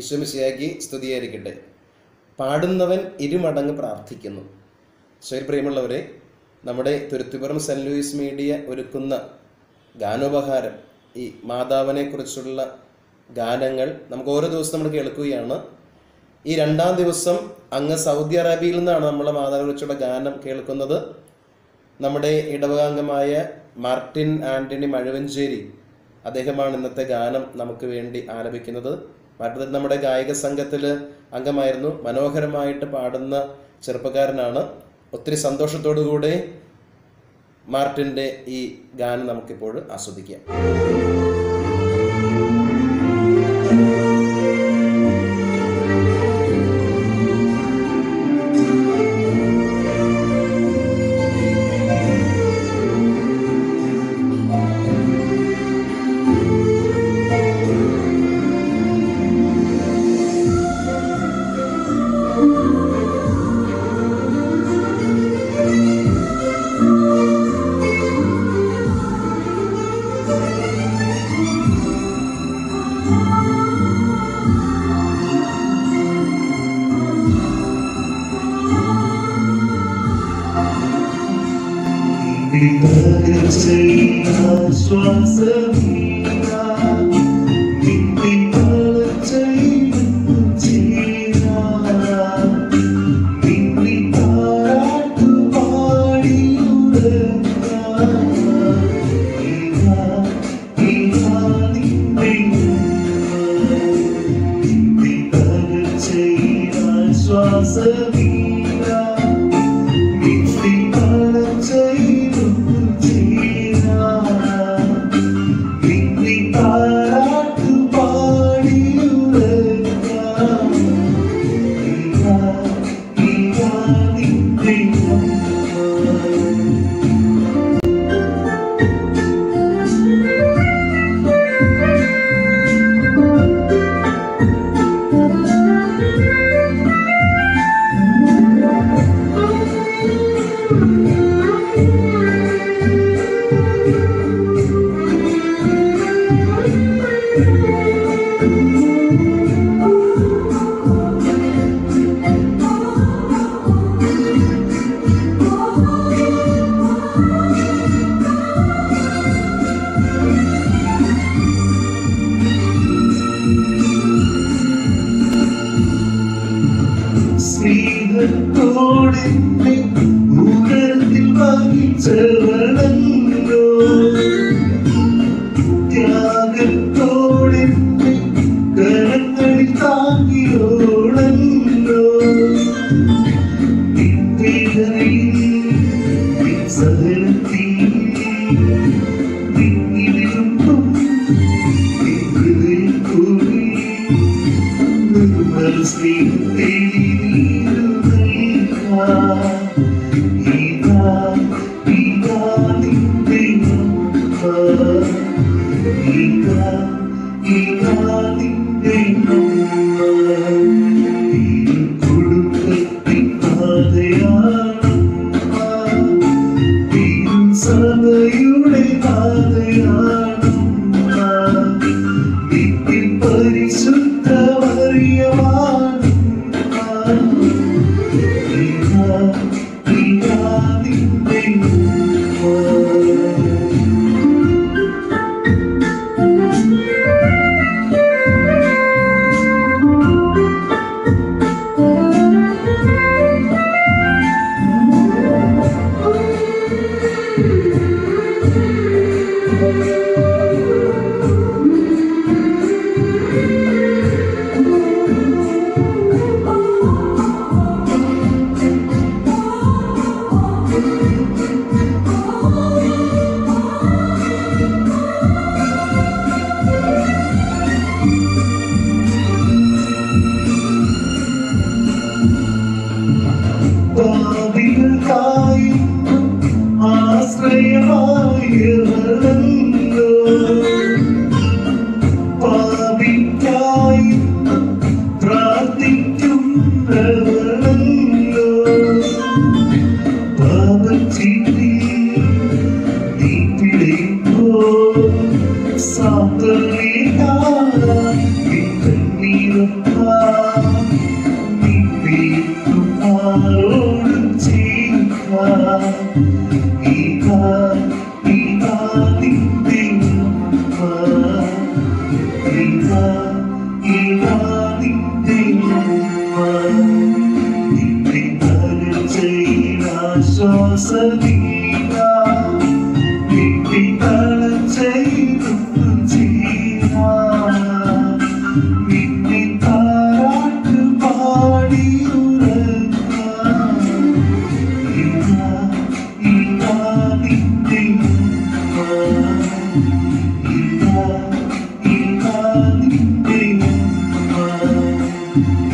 ഈശ്വമിശിയാക്കി സ്തുതിയായിരിക്കട്ടെ പാടുന്നവൻ ഇരുമടങ്ങ് പ്രാർത്ഥിക്കുന്നു ശരി പ്രിയമുള്ളവരെ നമ്മുടെ തുരുത്തിപ്പുറം സെൻറ് ലൂയിസ് മീഡിയ ഒരുക്കുന്ന ഗാനോപഹാരം ഈ മാതാവിനെ കുറിച്ചുള്ള ഗാനങ്ങൾ നമുക്ക് ഓരോ ദിവസം നമ്മൾ കേൾക്കുകയാണ് ഈ രണ്ടാം ദിവസം അങ്ങ് സൗദി അറേബ്യയിൽ നിന്നാണ് നമ്മൾ മാതാവിനെ കുറിച്ചുള്ള ഗാനം കേൾക്കുന്നത് നമ്മുടെ ഇടവകാംഗമായ മാർട്ടിൻ ആന്റണി മഴവഞ്ചേരി അദ്ദേഹമാണ് ഇന്നത്തെ ഗാനം നമുക്ക് വേണ്ടി ആലപിക്കുന്നത് മാർട്ടിൻ നമ്മുടെ ഗായക സംഘത്തിൽ അംഗമായിരുന്നു മനോഹരമായിട്ട് പാടുന്ന ചെറുപ്പക്കാരനാണ് ഒത്തിരി സന്തോഷത്തോടു കൂടെ മാർട്ടിൻ്റെ ഈ ഗാനം നമുക്കിപ്പോൾ ആസ്വദിക്കാം സ്നേഹത്തോടെ ഉദരത്തിൽ വഹിച്ചവളല്ലോ ത്യാഗത്തോടെ കരങ്ങളിൽ താങ്ങിയോളല്ലോ നിത്യതയിൽ സഹനത്തിൽ നിന്നിലിരുന്നും ഹൃദയം കൂടി നിർമ്മല സ്നേഹത്തെ ഇതാ ഇതാ നിന്റെ അമ്മ ഇതാ ഇതാ നിന്റെ അമ്മ ഈ കുടുംബത്തിൻ പാതയാണമ്മ ഈ സഭയുടെ പാതയാണമ്മ നിത്യം പരിശുദ്ധ മറിയമാണ് ഇതാ ഇതാ നിന്റെ ഉമ്മ. പാപികൾക്കായി ആശ്രയമായവളല്ലോ പാപിക്കായി പ്രാർത്ഥിക്കുന്നവളല്ലോ പാപച്ചിരി നീ പിടിയുമ്പോൾ സാന്തനീയത്താൽ നീ കണ്ണീരൊപ്പം ഇതാ ഇതാ നിന്റെ ഉമ്മ ഇതാ ഇതാ നിന്റെ ഉമ്മ നിന്റെ തലച്ചയിൽ ആശ്വാസമീന നിന്റെ തലച്ചയിലൊന്നു ചെയ്യാൻ നിന്നെ താരാട്ട് പാടിയുറങ്ങാൻ ഇതാ ഇതാ നിന്റെ ഉമ്മ ഇതാ ഇതാ നിന്റെ ഉമ്മ